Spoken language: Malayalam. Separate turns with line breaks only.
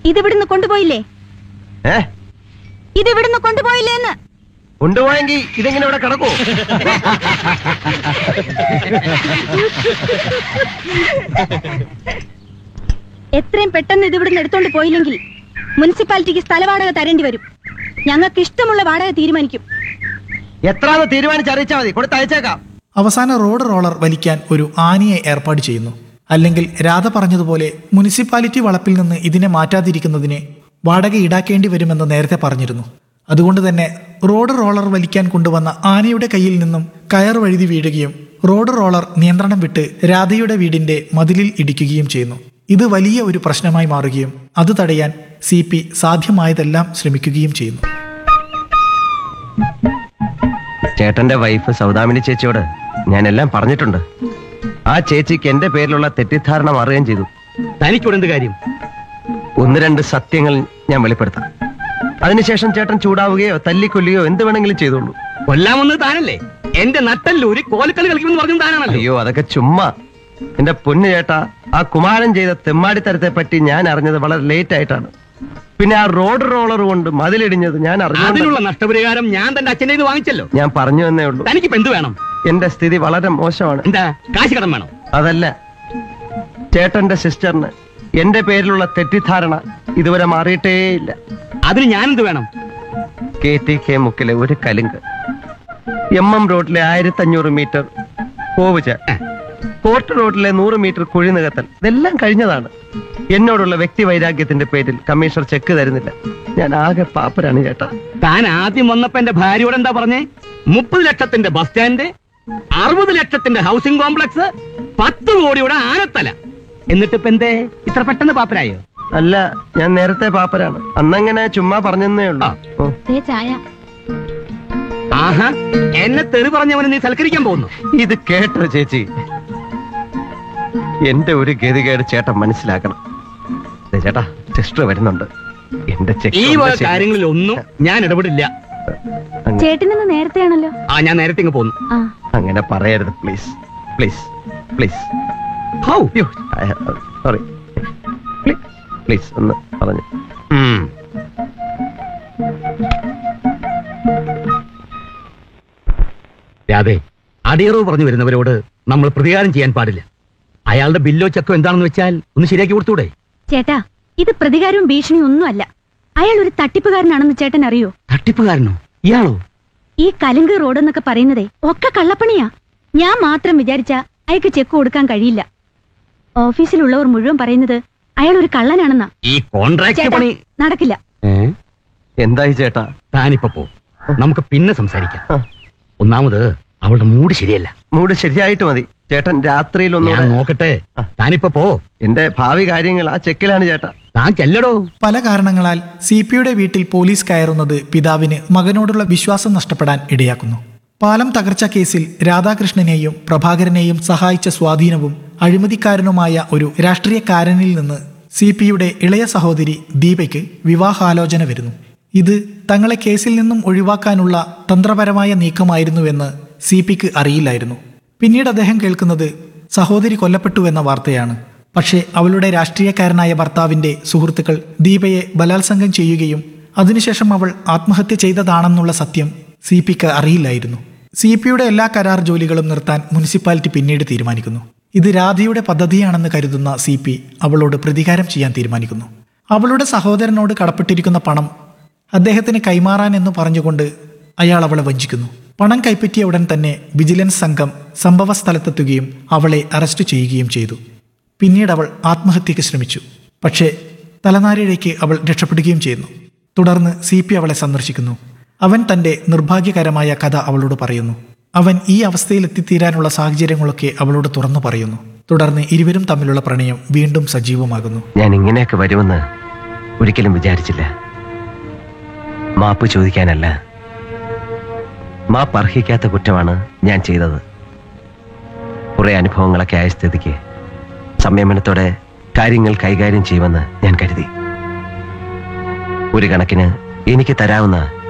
ഇതിവിടുന്ന് കൊണ്ടുപോയില്ലേ
ഏ
ഇതിവിടുന്ന് കൊണ്ടുപോയില്ലേ എന്ന്
കൊണ്ടുപോയെങ്കിൽ ഇതെങ്ങനെ ഇവിടെ കിടക്കൂ
എത്രയും പെട്ടെന്ന് ഇതിവിടുന്ന് എടുത്തോണ്ട് പോയില്ലെങ്കിൽ മുനിസിപ്പാലിറ്റിക്ക് സ്ഥലവാടക തരേണ്ടി വരും ഞങ്ങൾക്ക് ഇഷ്ടമുള്ള വാടക തീരുമാനിക്കും
എത്രാന്ന് തീരുമാനിച്ചറിയിച്ചാൽ മതി കൊടുത്തയച്ചേക്കാം
അവസാന റോഡ് റോളർ വലിക്കാൻ ഒരു ആനയെ ഏർപ്പാട് ചെയ്യുന്നു അല്ലെങ്കിൽ രാധ പറഞ്ഞതുപോലെ മുനിസിപ്പാലിറ്റി വളപ്പിൽ നിന്ന് ഇതിനെ മാറ്റാതിരിക്കുന്നതിന് വാടക ഈടാക്കേണ്ടി വരുമെന്ന് നേരത്തെ പറഞ്ഞിരുന്നു അതുകൊണ്ട് തന്നെ റോഡ് റോളർ വലിക്കാൻ കൊണ്ടുവന്ന ആനയുടെ കയ്യിൽ നിന്നും കയർ വഴുതി വീഴുകയും റോഡ് റോളർ നിയന്ത്രണം വിട്ട് രാധയുടെ വീടിന്റെ മതിലിൽ ഇടിക്കുകയും ചെയ്യുന്നു ഇത് വലിയ ഒരു പ്രശ്നമായി മാറുകയും അത് തടയാൻ സി പി സാധ്യമായതെല്ലാം ശ്രമിക്കുകയും ചെയ്യുന്നു
ചേട്ടന്റെ വൈഫ് സൗദാമിനി ചേച്ചിയോട് ഞാൻ എല്ലാം പറഞ്ഞിട്ടുണ്ട് ആ ചേച്ചിക്ക് എന്റെ പേരിലുള്ള തെറ്റിദ്ധാരണ മാറുകയും ചെയ്തു
തനിക്കൂടെ എന്ത് കാര്യം
ഒന്ന് രണ്ട് സത്യങ്ങൾ ഞാൻ വെളിപ്പെടുത്താം അതിനുശേഷം ചേട്ടൻ ചൂടാവുകയോ തല്ലിക്കൊല്ലുകയോ എന്ത് വേണമെങ്കിലും ചെയ്തോളൂ
കൊല്ലാമെന്ന് താനല്ലേ എന്റെ നട്ടല്ലൂരി കോലക്കളി കളിക്കുമെന്ന് പറഞ്ഞത് താനാണല്ലോ
അയ്യോ അതൊക്കെ ചുമ്മാ എന്റെ പൊന്നു ചേട്ടാ ആ കുമാരൻ ചെയ്ത തെമ്മാടിത്തരത്തെ പറ്റി ഞാൻ അറിഞ്ഞത് വളരെ ലേറ്റ് ആയിട്ടാണ് പിന്നെ ആ റോഡ് റോളർ കൊണ്ട് മതിലിടിഞ്ഞത് ഞാൻ
അതിനുള്ള
അറിഞ്ഞു
നഷ്ടപരിഹാരം ഞാൻ തന്റെ അച്ഛൻ്റെ കയ്യിൽ നിന്ന് വാങ്ങിച്ചല്ലോ
ഞാൻ പറഞ്ഞു എന്നേ ഉള്ളൂ
തനിക്കിപ്പോ എന്ത് വേണം
എന്റെ സ്ഥിതി വളരെ മോശമാണ്
എന്താ കാശ് കടം വേണം
അതല്ല ചേട്ടന്റെ സിസ്റ്ററിന് എന്റെ പേരിലുള്ള തെറ്റിദ്ധാരണ ഇതുവരെ മാറിയിട്ടേയില്ല
അതിന് ഞാൻ എന്ത് വേണം
കെ ടി കെ മുക്കിലെ ഒരു കലുങ്ക് എം എം റോഡിലെ ആയിരത്തി അഞ്ഞൂറ് മീറ്റർ പോവുച കോർട്ട് റോഡിലെ നൂറ് മീറ്റർ കുഴി നികത്തൽ ഇതെല്ലാം കഴിഞ്ഞതാണ് എന്നോടുള്ള വ്യക്തി വൈരാഗ്യത്തിന്റെ പേരിൽ കമ്മീഷണർ ചെക്ക് തരുന്നില്ല ഞാൻ ആകെ പാപ്പരാണ് ചേട്ടാ
താൻ ആദ്യം വന്നപ്പോ എന്റെ ഭാര്യയോട് എന്താ പറഞ്ഞേ മുപ്പത് ലക്ഷത്തിന്റെ ബസ് സ്റ്റാൻഡ് അറുപത് ലക്ഷത്തിന്റെ ഹൗസിംഗ് കോംപ്ലക്സ് പത്ത് കോടിയുടെ ആനത്തല എന്നിട്ട് ഇപ്പൊ എന്തേ ഇത്ര പെട്ടെന്ന് പാപ്പരായോ
അല്ല ഞാൻ നേരത്തെ പാപ്പരാണ് അന്നങ്ങനെ ചുമ്മാ പറഞ്ഞെന്നേ ഉള്ളൂ ഓ,
ചായ
ആഹാ എന്നെ തെറി പറഞ്ഞവനെ നീ സൽക്കരിക്കാൻ പോകുന്നു
ഇത് കേട്ടോ ചേച്ചി എന്റെ ഒരു ഗതികേട് ചേട്ടൻ മനസ്സിലാക്കണം ദേ ചേട്ടാ സിസ്റ്റർ വരുന്നുണ്ട് എന്റെ ചെക്ക്
ഈ
ഒന്ന്
വക
ശരി-
കാര്യങ്ങളിൽ ഒന്നും ഞാൻ ഇടപെടില്ല
അങ്ങ-
ചേട്ടനിന്ന് നേരത്തെയാണല്ലോ
ആ ഞാൻ നേരത്തെ ഇങ്ങ് പോന്നു
ആ
അങ്ങനെ പറയരുത് please please please
how
sorry please ഒന്ന് പറഞ്ഞു
ഉം. രാധേ അടിയറവ് പറഞ്ഞു വരുന്നവരോട് നമ്മൾ പ്രതികാരം ചെയ്യാൻ പാടില്ല അയാളുടെ ബില്ലോ ചെക്കോ എന്താണെന്ന് വെച്ചാൽ ഒന്ന് ശരിയാക്കി കൊടുത്തൂടെ
ചേട്ടാ ഇത് പ്രതികാരവും ഭീഷണിയും ഒന്നുമല്ല അയാൾ ഒരു തട്ടിപ്പുകാരനാണെന്ന് ചേട്ടൻ അറിയോ
തട്ടിപ്പുകാരനോ ഇയാളോ
ഈ കലുങ്ക് റോഡ് എന്നൊക്കെ പറയുന്നതേ ഒക്കെ കള്ളപ്പണിയാ ഞാൻ മാത്രം വിചാരിച്ച അയാൾക്ക് ചെക്ക് കൊടുക്കാൻ കഴിയില്ല ഓഫീസിലുള്ളവർ മുഴുവൻ പറയുന്നത് അയാൾ ഒരു കള്ളനാണെന്നാ
ഈ കോൺട്രാക്ട്
ചേട്ടാ
പണി
നടക്കില്ല
ഏ?
എന്തായി ചേട്ടാ
താനിപ്പോ പോ നമുക്ക് പിന്നെ സംസാരിക്കാം
ആ,
ഒന്നാമത് അവളുടെ മൂഡ് ശരിയല്ല
മൂഡ് ശരിയായിട്ട് മതി ചേട്ടൻ രാത്രിയിൽ
ഞാൻ
ഒന്ന്
നോക്കട്ടെ താനിപ്പോ പോ
എന്റെ ഭാവി കാര്യങ്ങൾ ആ ചെക്കിലാണ് ചേട്ടാ
താൻ ചെല്ലടോ
പല കാരണങ്ങളാൽ സി പിയുടെ വീട്ടിൽ പോലീസ് കയറുന്നത് പിതാവിന് മകനോടുള്ള വിശ്വാസം നഷ്ടപ്പെടാൻ ഇടയാക്കുന്നു പാലം തകർച്ച കേസിൽ രാധാകൃഷ്ണനെയും പ്രഭാകരനെയും സഹായിച്ച സ്വാധീനവും അഴിമതിക്കാരനുമായ ഒരു രാഷ്ട്രീയക്കാരനിൽ നിന്ന് സി പിയുടെ ഇളയ സഹോദരി ദീപയ്ക്ക് വിവാഹാലോചന വരുന്നു ഇത് തങ്ങളെ കേസിൽ നിന്നും ഒഴിവാക്കാനുള്ള തന്ത്രപരമായ നീക്കമായിരുന്നുവെന്ന് സി പിക്ക് അറിയില്ലായിരുന്നു പിന്നീട് അദ്ദേഹം കേൾക്കുന്നത് സഹോദരി കൊല്ലപ്പെട്ടു എന്ന വാർത്തയാണ് പക്ഷേ അവളുടെ രാഷ്ട്രീയക്കാരനായ ഭർത്താവിന്റെ സുഹൃത്തുക്കൾ ദീപയെ ബലാത്സംഗം ചെയ്യുകയും അതിനുശേഷം അവൾ ആത്മഹത്യ ചെയ്തതാണെന്നുള്ള സത്യം സി പിക്ക് അറിയില്ലായിരുന്നു സി പിയുടെ എല്ലാ കരാർ ജോലികളും നിർത്താൻ മുനിസിപ്പാലിറ്റി പിന്നീട് തീരുമാനിക്കുന്നു ഇത് രാധയുടെ പദ്ധതിയാണെന്ന് കരുതുന്ന സി പി അവളോട് പ്രതികാരം ചെയ്യാൻ തീരുമാനിക്കുന്നു അവളുടെ സഹോദരനോട് കടപ്പെട്ടിരിക്കുന്ന പണം അദ്ദേഹത്തിന് കൈമാറാൻ എന്ന് പറഞ്ഞുകൊണ്ട് അയാൾ അവളെ വഞ്ചിക്കുന്നു പണം കൈപ്പറ്റിയ ഉടൻ തന്നെ വിജിലൻസ് സംഘം സംഭവ സ്ഥലത്തെത്തുകയും അവളെ അറസ്റ്റ് ചെയ്യുകയും ചെയ്തു പിന്നീട് അവൾ ആത്മഹത്യക്ക് ശ്രമിച്ചു പക്ഷേ തലനാരിഴയ്ക്ക് അവൾ രക്ഷപ്പെടുകയും ചെയ്യുന്നു തുടർന്ന് സി പി അവളെ സന്ദർശിക്കുന്നു അവൻ തന്റെ നിർഭാഗ്യകരമായ കഥ അവളോട് പറയുന്നു അവൻ ഈ അവസ്ഥയിൽ എത്തിത്തീരാനുള്ള സാഹചര്യങ്ങളൊക്കെ അവളോട് തുറന്നു പറയുന്നു തുടർന്ന് ഇരുവരും തമ്മിലുള്ള പ്രണയം വീണ്ടും സജീവമാകുന്നു
ഞാൻ ഇങ്ങനെയൊക്കെ വരുമെന്ന് ഒരിക്കലും വിചാരിച്ചില്ല മാപ്പ് ചോദിക്കാനല്ല മാപ്പ് അർഹിക്കാത്ത കുറ്റമാണ് ഞാൻ ചെയ്തത് കുറെ അനുഭവങ്ങളൊക്കെ ആയ സ്ഥിതിക്ക് സംയമനത്തോടെ കാര്യങ്ങൾ കൈകാര്യം ചെയ്യുമെന്ന് ഞാൻ കരുതി ഒരു കണക്കിന് എനിക്ക് തരാവുന്ന